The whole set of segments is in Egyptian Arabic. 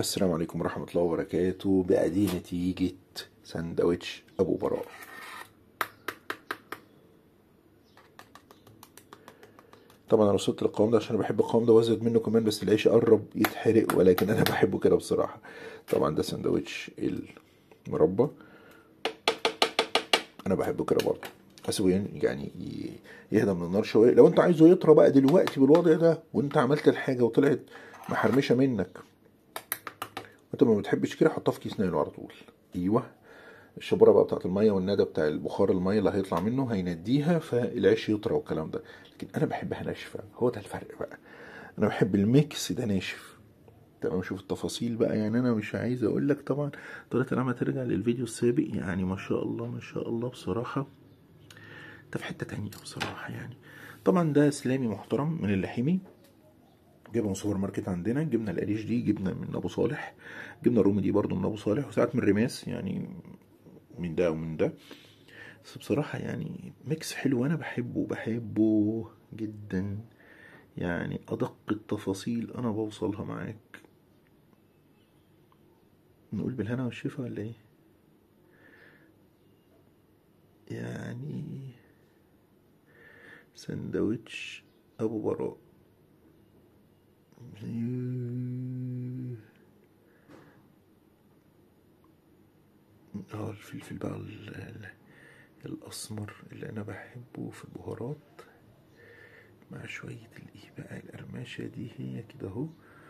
السلام عليكم ورحمة الله وبركاته بقى دي نتيجة سندوتش أبو براء طبعا انا وصلت للقوام ده عشان انا بحب القوام ده وازيد منه كمان بس العيش قرب يتحرق ولكن انا بحبه كده بصراحة طبعا ده سندوتش المربى انا بحبه كده برضه اسيبه يعني ي- يهدى من النار شويه لو انت عايزه يطرى بقى دلوقتي بالوضع ده وانت عملت الحاجه وطلعت محرمشه منك وانت ما بتحبش كده حطها في كيس نايلون على طول ايوه الشبوره بقى بتاعت الميه والندى بتاع البخار الميه اللي هيطلع منه هينديها فالعيش يطرى والكلام ده لكن انا بحبها ناشفه هو ده الفرق بقى انا بحب الميكس ده ناشف تمام شوف التفاصيل بقى يعني انا مش عايز اقول لك طبعا طريقه العمل ترجع للفيديو السابق يعني ما شاء الله ما شاء الله بصراحه ده في حته تانية بصراحه يعني طبعا ده سلامي محترم من اللحيمي جبنه من سوبر ماركت عندنا جبنه القريش دي جبنه من ابو صالح جبنه الرومي دي برضو من ابو صالح وساعات من رماس يعني من ده ومن ده بس بصراحة يعني ميكس حلو أنا بحبه بحبه جدا يعني أدق التفاصيل أنا بوصلها معاك نقول بالهنا والشفا ولا إيه يعني سندوتش أبو براء اه الفلفل بقى ال- ال- الأسمر اللي أنا بحبه في البهارات مع شوية الإيه بقى القرمشة دي هي كده أهو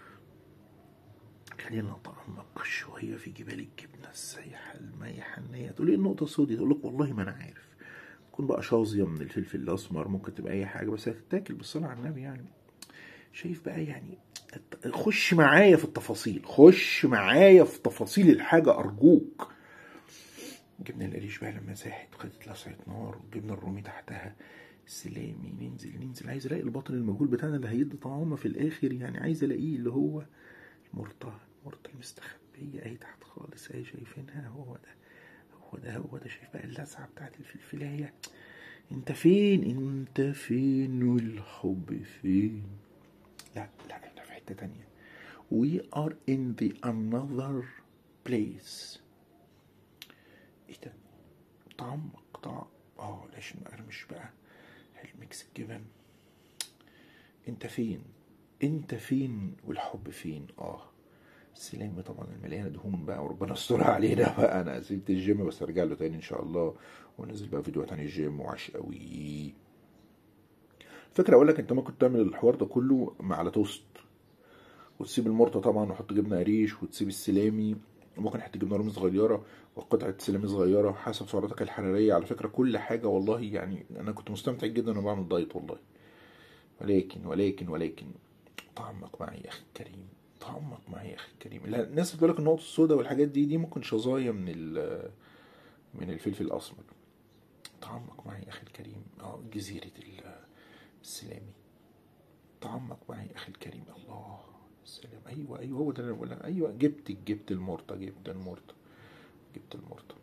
خلينا نتعمق شوية في جبال الجبنة السايحة المايحة النية تقول إيه النقطة السوداء تقول لك والله ما أنا عارف تكون بقى شاظية من الفلفل الأسمر ممكن تبقى أي حاجة بس هتتاكل بالصلاة على النبي يعني شايف بقى يعني خش معايا في التفاصيل خش معايا في تفاصيل الحاجة أرجوك جبنا القريش بقى لما ساحت وخدت لسعة نار والجبنة الرومي تحتها السلامي ننزل ننزل عايز الاقي البطل المجهول بتاعنا اللي هيدي طعامه في الاخر يعني عايز الاقيه اللي هو المرطة المرطة المستخبية اهي تحت خالص اهي شايفينها هو ده هو ده هو ده شايف بقى اللسعة بتاعت الفلفلاية انت فين انت فين والحب فين لا لا احنا في حتة تانية we are in the another place ايه ده تعمق طعم اه العيش المقرمش بقى الميكس الجبن انت فين انت فين والحب فين اه السلامة طبعا المليانة دهون بقى وربنا يسترها علينا بقى انا سبت الجيم بس ارجع له تاني ان شاء الله ونزل بقى فيديوهات عن الجيم وعش قوي فكرة اقول لك انت ممكن تعمل الحوار ده كله مع على توست وتسيب المرطة طبعا وحط جبنة قريش وتسيب السلامي ممكن حتة جبنة رومي صغيرة وقطعة سلامي صغيرة حسب سعراتك الحرارية على فكرة كل حاجة والله يعني أنا كنت مستمتع جدا وأنا بعمل دايت والله ولكن ولكن ولكن تعمق معي يا أخي الكريم تعمق معي يا أخي الكريم لا الناس بتقول لك النقط السوداء والحاجات دي دي ممكن شظايا من ال من الفلفل الأسمر تعمق معي يا أخي الكريم اه جزيرة ال- السلامي تعمق معي يا أخي الكريم الله السلام أيوة أيوة هو ده اللي أنا بقول لك. أيوة جبت جبت المرطة جبت المرطة جبت المرطة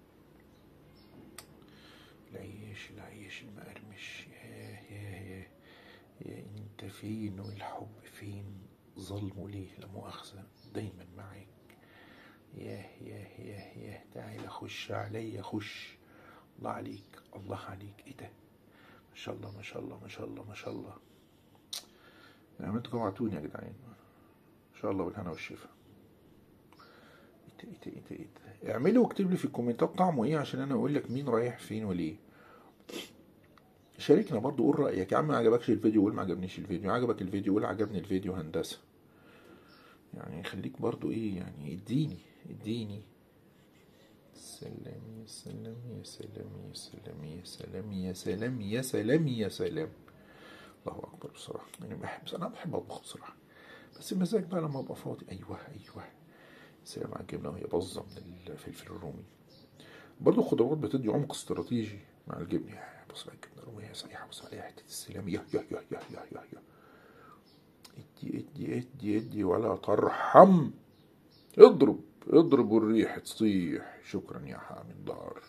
العيش العيش المقرمش ياه ياه ياه يا انت فين والحب فين ظلمه ليه لا مؤاخذة دايما معاك ياه ياه ياه ياه تعالى خش عليا خش الله عليك الله عليك ايه ده ما شاء الله ما شاء الله ما شاء الله ما شاء الله يعني انتوا جوعتوني يا جدعان ان شاء الله بالهنا والشفا ايه ده ايه ده ايه ده ايه ده اعملوا واكتب لي في الكومنتات طعمه ايه عشان انا اقول لك مين رايح فين وليه شاركنا برضو قول رايك يا عم ما عجبكش الفيديو قول ما عجبنيش الفيديو عجبك الفيديو قول عجبني الفيديو هندسه يعني خليك برضو ايه يعني اديني اديني سلام يا سلام يا سلام يا سلام يا سلام يا سلام يا سلام يا سلام الله اكبر بصراحه يعني بحب انا بحب اطبخ بصراحه بس المزاج بقى لما ابقى فاضي ايوه ايوه سلام على الجبنه وهي باظه من الفلفل الرومي برضه الخضروات بتدي عمق استراتيجي مع الجبنه يا بص بقى الجبنه الروميه هي صحيحه بص عليها حته السلام يا يا يا يا يا يا يا ادي ادي ادي ادي ولا ترحم اضرب اضرب والريح تصيح شكرا يا حامي الدار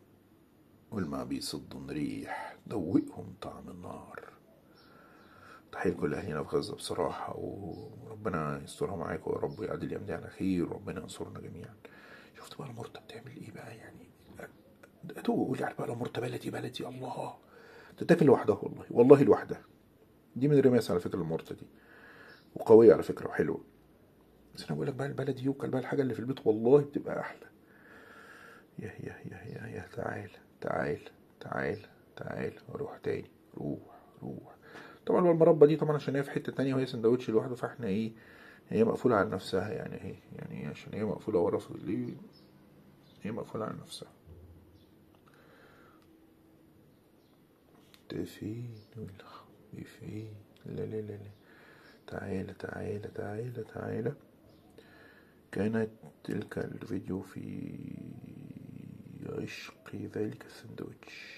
والما بيصد ريح دوقهم طعم النار تحية لكل أهلنا في غزة بصراحة وربنا يسترها معاكم يا رب ويعدي الأيام دي على خير وربنا ينصرنا جميعا شفت بقى المرتة بتعمل إيه بقى يعني تقول يعني بقى المرتة بلدي بلدي الله تتاكل لوحدها والله والله لوحدها دي من الرماس على فكرة المرتة دي وقوية على فكرة وحلوة بس أنا بقول لك بقى البلدي يوكل بقى الحاجة اللي في البيت والله بتبقى أحلى يا يا يا يا يا تعال تعال تعال تعال روح تاني روح روح طبعا بقى المربى دي طبعا عشان هي في حتة تانية وهي سندوتش لوحده فاحنا ايه هي مقفولة على نفسها يعني اهي يعني عشان هي مقفولة ورا في ليه هي مقفولة على نفسها انت فين ولا فين لا لا لا لا تعالى تعالى تعالى تعالى كانت تلك الفيديو في عشق ذلك السندوتش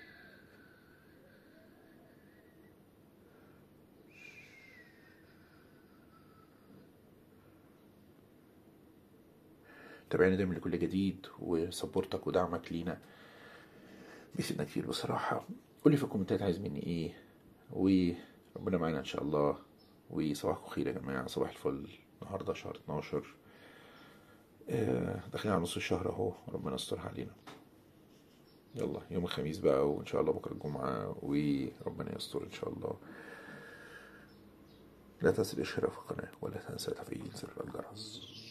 تابعنا دايما لكل جديد وسبورتك ودعمك لينا بيفيدنا كتير بصراحة قولي في الكومنتات عايز مني ايه وربنا معانا ان شاء الله وصباحكم خير يا جماعة صباح الفل النهاردة شهر 12 آه، داخلين على نص الشهر اهو ربنا يسترها علينا يلا يوم الخميس بقى وان شاء الله بكره الجمعه وربنا يستر ان شاء الله لا تنسى الاشتراك في القناه ولا تنسى تفعيل زر الجرس